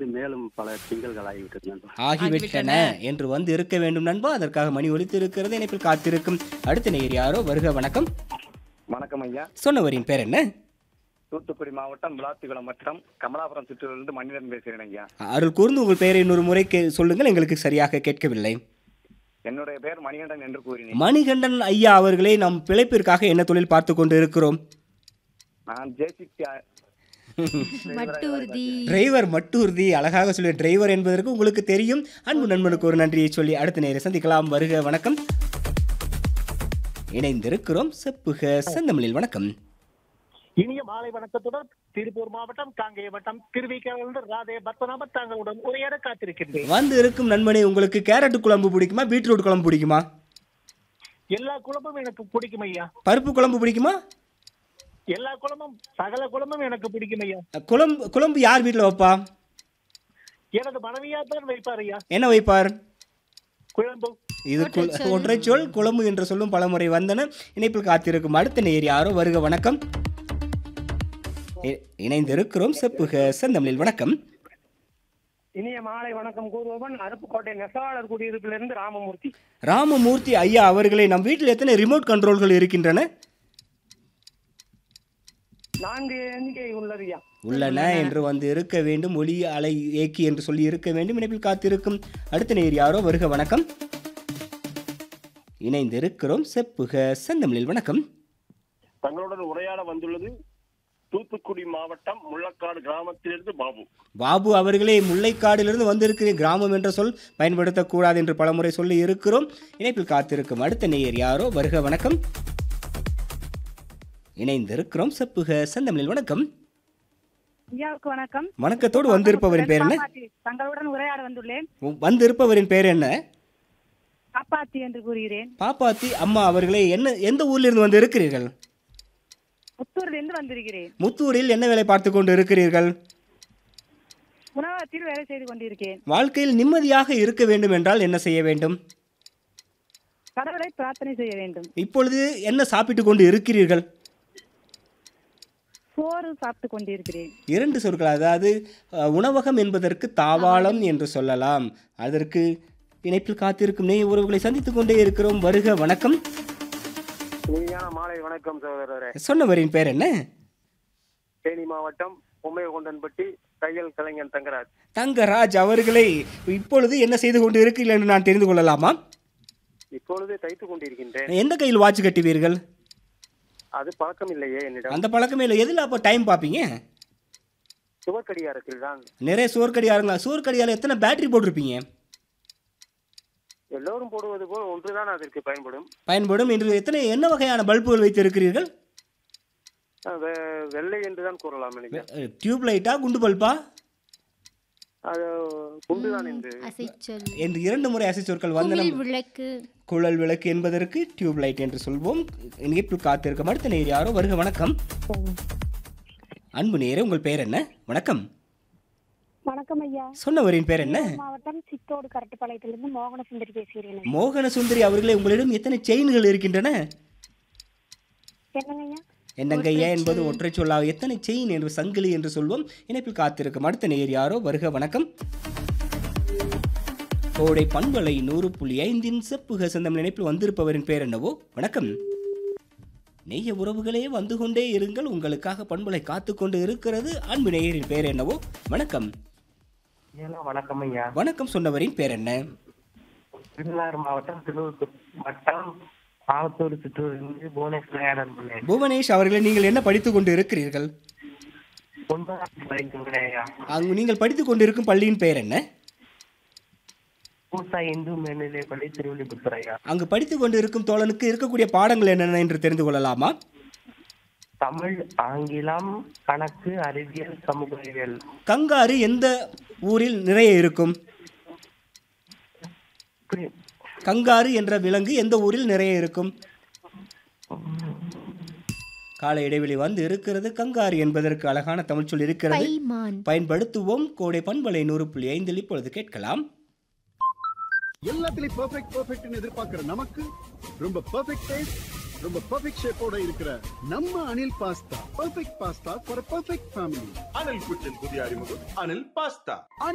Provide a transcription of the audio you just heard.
மேலும் பல திங்கள்கள் ஆகிவிட்டது நண்பா ஆகிவிட்டன என்று வந்து இருக்க வேண்டும் நண்பா அதற்காக மணி ஒலித்து இருக்கிறது இணைப்பில் காத்திருக்கும் அடுத்த நேர் யாரோ வருக வணக்கம் வணக்கம் ஐயா சொன்னவரின் பேர் என்ன தூத்துக்குடி மாவட்டம் விளாத்திக்குளம் மற்றும் கமலாபுரம் சுற்றிலிருந்து மணிதன் பேசுகிறேன் ஐயா அருள் கூர்ந்து உங்கள் பெயரை இன்னொரு முறை கே- சொல்லுங்கள் எங்களுக்கு சரியாக கேட்கவில்லை என்னுடைய பெயர் மணிகண்டன் என்று கூறினேன் மணிகண்டன் ஐயா அவர்களே நம் பிழைப்பிற்காக என்ன தொழில் பார்த்து கொண்டு இருக்கிறோம் நான் ஜேசிபி மட்டூர்தி டிரைவர் மட்டூர்தி அழகாக சொல்லி டிரைவர் என்பதற்கு உங்களுக்கு தெரியும் அன்பு நண்பனுக்கு ஒரு நன்றியை சொல்லி அடுத்த நேரம் சந்திக்கலாம் வருக வணக்கம் இணைந்திருக்கிறோம் செப்புக செந்தமிழில் வணக்கம் இனிய மாலை வணக்கத்துடன் திருப்பூர் மாவட்டம் காங்கேய வட்டம் திருவிக்கிலிருந்து ராதே பத்மநாப தாங்களுடன் உரையாட காத்திருக்கின்றேன் வந்து இருக்கும் நண்பனே உங்களுக்கு கேரட் குழம்பு பிடிக்குமா பீட்ரூட் குழம்பு பிடிக்குமா எல்லா குழம்பும் எனக்கு பிடிக்கும் ஐயா பருப்பு குழம்பு பிடிக்குமா எல்லா குழம்பும் சகல குழம்பும் எனக்கு பிடிக்கும் ஐயா குழம்பு குழம்பு யார் வீட்டில் வைப்பா எனது மனைவியா தான் வைப்பார் ஐயா என்ன வைப்பார் குழம்பு இது கு- ஒற்றைச் சொல் குழம்பு என்று சொல்லும் பலமுறை வந்தன இணைப்பில் காத்திருக்கும் அடுத்த நேர் யாரோ வருக வணக்கம் இ- இணைந்திருக்கிறோம் செப்புக செந்தமிழில் வணக்கம் இனிய மாலை வணக்கம் கூறுபவன் அருப்புக்கோட்டை நெசவாளர் குடியிருப்பிலிருந்து ராமமூர்த்தி ராமமூர்த்தி ஐயா அவர்களே நம் வீட்டில் எத்தனை ரிமோட் கண்ட்ரோல்கள் இருக்கின்றன நான்கு எண்ணிக்கை உள்ளது ஐயா உள்ளன என்று வந்து இருக்க வேண்டும் ஒளி அலை ஏக்கி என்று சொல்லி இருக்க வேண்டும் இணைப்பில் காத்திருக்கும் அடுத்த நேர் யாரோ வருக வணக்கம் இணைந்திருக்கிறோம் செப்புக செந்தமிழில் வணக்கம் தங்களுடன் உரையாட வந்துள்ளது தூத்துக்குடி மாவட்டம் முள்ளக்காடு கிராமத்திலிருந்து பாபு பாபு அவர்களே முல்லைக்காடிலிருந்து வந்திருக்கிற கிராமம் என்ற சொல் பயன்படுத்தக்கூடாது என்று பலமுறை சொல்லி இருக்கிறோம் இணைப்பில் காத்திருக்கும் அடுத்த நேயர் யாரோ வருக வணக்கம் இணைந்திருக்கிறோம் செப்புக செந்தமிழில் வணக்கம் ஐயாவுக்கு வணக்கம் வணக்கத்தோடு வந்திருப்பவரின் பேர் என்ன காப்பாத்தி. தங்களுடன் உரையாட வந்துள்ளேன் வந்திருப்பவரின் பேர் என்ன காப்பாத்தி என்று கூறுகிறேன் பாப்பாத்தி அம்மா அவர்களே என்ன எந்த ஊரிலிருந்து வந்து இருக்கிறீர்கள் புத்தூரிலிருந்து வந்திருக்கிறேன் முத்தூரில் என்ன வேலை பார்த்து கொண்டு இருக்கிறீர்கள் உணவகத்தில் வேலை செய்து கொண்டிருக்கேன் வாழ்க்கையில் நிம்மதியாக இருக்க வேண்டும் என்றால் என்ன செய்ய வேண்டும் கடவுளை பிரார்த்தனை செய்ய வேண்டும் இப்பொழுது என்ன சாப்பிட்டு கொண்டு இருக்கிறீர்கள் சோறு சாப்பிட்டு கொண்டிருக்கிறேன் இரண்டு சொற்கள் அதாவது அஹ், உணவகம் என்பதற்கு தாவாளம் என்று சொல்லலாம் அதற்கு இணைப்பில் காத்திருக்கும் நேய உறவுகளை சந்தித்துக் கொண்டே இருக்கிறோம் வருக வணக்கம் இனிமையான மாலை வணக்கம் சகோதரரே சொன்னவரின் பேர் என்ன தேனி மாவட்டம் பொம்மையகொண்டன்பட்டி தையல் கலைஞன் தங்கராஜ் தங்கராஜ் அவர்களை இப்பொழுது என்ன செய்து கொண்டு இருக்கிறீர்கள் என்று நான் தெரிந்து கொள்ளலாமா இப்பொழுது தைத்து கொண்டிருக்கின்றேன் எந்த கையில் வாட்ச் கட்டுவீர்கள் அது பழக்கம் இல்லையே என்னிடம் அந்த பழக்கமே இல்லை எதில் அப்போ டைம் பார்ப்பீங்க சுவர்க்கடியாரத்தில் தான் நிறைய சோர்க்கடியாருங்களா சோர்க்கடியால் எத்தனை பேட்டரி போட்டிருப்பீங்க எல்லோரும் போடுவது போல் ஒன்றுதான் அதற்கு பயன்படும் பயன்படும் என்று எத்தனை என்ன வகையான பல்புகள் வைத்திருக்கிறீர்கள் அஹ் வெ- வெள்ளை என்றுதான் கூறலாம் நினைக்கிறேன் டியூப் லைட்டா குண்டு பல்பா அது குண்டுதான் என்று அசைச்சொல் என்று இரண்டு முறை அசை சொற்கள் வந்தன குமிழ் விளக்கு குழல் விளக்கு என்பதற்கு டியூப் லைட் என்று சொல்வோம் இணைப்பில் காத்திருக்கும் அடுத்த நேர் யாரோ வருக வணக்கம் அன்பு நேரே உங்கள் பேர் என்ன வணக்கம் வணக்கம் ஐயா சொன்னவரின் பேர் என்ன மாவட்டம் சித்தோடு கரட்டுப்பாளையத்திலிருந்து மோகன சுந்தரி பேசுகிறேன் மோகன சுந்தரி அவர்களே உங்களிடம் எத்தனை செயின்கள் இருக்கின்றன என்னங்க ஐயா என்னங்கய்யா என்பது ஒற்றை சொல்லா எத்தனை செயின் என்று சங்கிலி என்று சொல்வோம் இணைப்பில் காத்திருக்கும் அடுத்த நேர் யாரோ வருக வணக்கம் கோடை பண்பலை நூறு புள்ளி ஐந்தின் செப்புக சொந்தம் நினைப்பில் வந்திருப்பவரின் பேர் என்னவோ வணக்கம் நெய்ய உறவுகளே வந்து கொண்டே இருங்கள் உங்களுக்காக பண்பலை காத்து கொண்டு இருக்கிறது அன்பு நேயரின் பேர் என்னவோ வணக்கம் வணக்கம் ஐயா வணக்கம் சொன்னவரின் பேர் என்ன திருநள்ளாறு மாவட்டம் திருவள்ளூர் வட்டம் ஆவத்தூர் சிற்றூரிலிருந்து புவனேஸ்வரன் உள்ளேன் புவனேஷ் அவர்களே நீங்கள் என்ன படித்துக் கொண்டு இருக்கிறீர்கள் ஒன்பதாம் படிக்கிறேன் ஐயா அங்கு நீங்கள் படித்துக் கொண்டிருக்கும் பள்ளியின் பெயர் என்ன பூசா இந்து மேல்நிலை பள்ளி திருவள்ளிபுத்தூர் ஐயா அங்கு படித்துக் கொண்டிருக்கும் தோழனுக்கு இருக்கக்கூடிய பாடங்கள் என்னென்ன என்று தெரிந்து கொள்ளலாமா தமிழ் ஆங்கிலம் கணக்கு அறிவியல் சமூக அறிவியல் கங்காரு எந்த ஊரில் நிறைய இருக்கும் புரி- கங்காரு என்ற விலங்கு எந்த ஊரில் நிறைய இருக்கும் கால இடைவெளி வந்து இருக்கிறது கங்காரு என்பதற்கு அழகான தமிழ் சொல் இருக்கிறது பைமான் பயன்படுத்துவோம் கோடை பண்பலை நூறு புள்ளி ஐந்தில் இப்பொழுது கேட்கலாம் எல்லாத்துலயும் பெர்ஃபெக்ட் பெர்ஃபெக்ட்னு எதிர்பார்க்கிற நமக்கு ரொம்ப பெர்ஃபெக்ட் டேஸ்ட் ரொம்ப பெர்ஃபெக்ட் ஷேப்போட இருக்கிற நம்ம Anil pasta perfect pasta for perfect family Anil kitchen புதிய அறிமுகம் அனில் பாஸ்தா